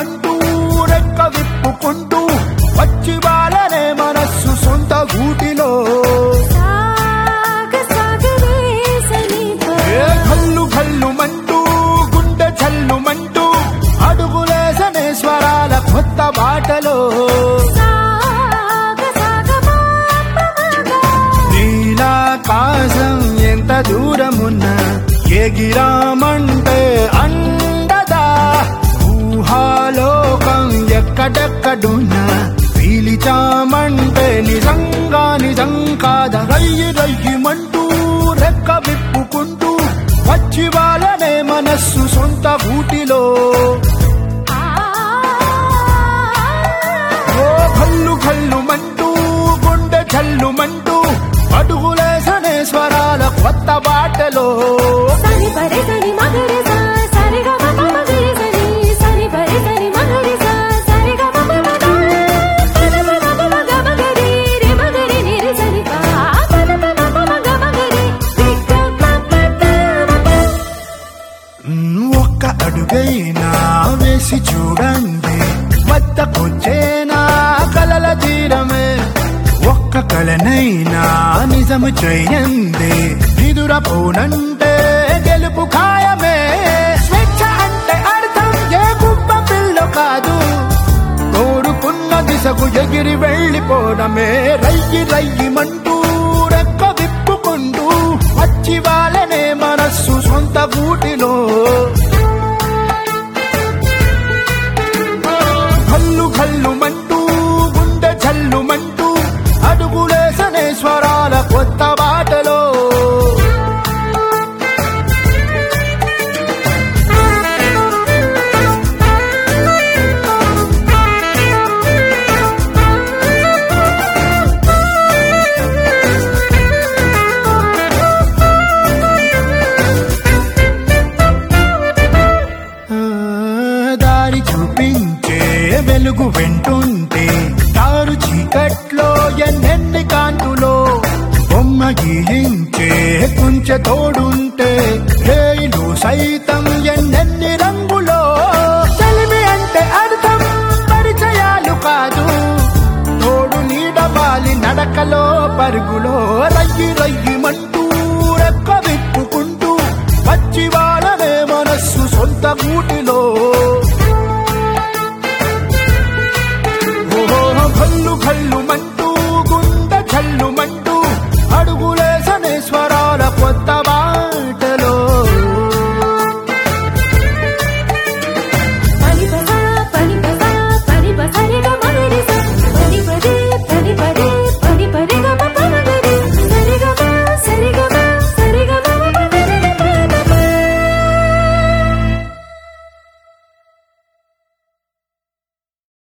రయ్యమంటూ రెక్క విప్పుకుంటూ వచ్చి వాళ్ళనే మనస్సు సొంత గూటిలో సాగ సాగరేసని ఏ కల్లు కల్లు మంటూ గుండె చల్లుమంటూ అడుగులేసనే స్వరాల కొత్త బాటలో సాగ సాగ మాపమగా నీలాకాశం ఎంత దూరమున్నా ఎగిరామంటే అండదా ఊహాలోకం ఎక్కడెక్కడున్నా పీలిచామంటే నిజంగా నిజం కాద రయ్యి రయ్యిమంటూ రెక్క విప్పుకుంటూ వచ్చి వాళ్ళనే మనస్సు సొంత ఊటిలో ఓ కల్లు కల్లు మంటూ గుండె చల్లుమంటూ అడుగులేసనే స్వరాల కొత్త బాటలో సని పరే సని మగరి సా సరి గ మ ప మగరి సని సని పరే సని మగరి సా సరి గ మ ప మ గ పద ప మ ప మ గ మగరి రే మగరి ని రి సని పా పద ప మ ప మ గ మగరి రి గ మ ప ద మ ప మ్, ఒక్క అడుగైనా వేసి చూడండి వద్దకొచ్చేనా కలల తీరమే ఒక్క కలనైనా నిజము చేయండి నిదురపోనంటే గెలుపు ఖాయమే స్వేచ్ఛ అంటే అర్థం ఏ గుబ్బ పిల్ల కాదు కోరుకున్న దిశకు ఎగిరి వెళ్ళిపోవడమే రయ్యి రయ్యిమంటూ రెక్క విప్పుకుంటూ వచ్చి వాళ్ళనే మనస్సు సొంత గూటిలో కల్లు కల్లు మంటూ గుండె చల్లుమంటూ అడుగులేసనే స్వరాల కొత్త బాటలో ఆ, దారి చూపించే వెలుగు వెంటుంటే దారు చీకట్లో ఎన్నెన్ని కాంతులో బొమ్మ గీయించే కుంచె తోడుంటే రేయిలు సైతం ఎన్నెన్ని రంగులో చలిమి అంటే అర్థం పరిచయాలు కాదు తోడు నీడవాలి నడకలో పరుగులో రయ్యి రయ్యిమంటూ రెక్క విప్పుకుంటూ వచ్చి వాళ్ళనే మనస్సు సొంత గూటిలో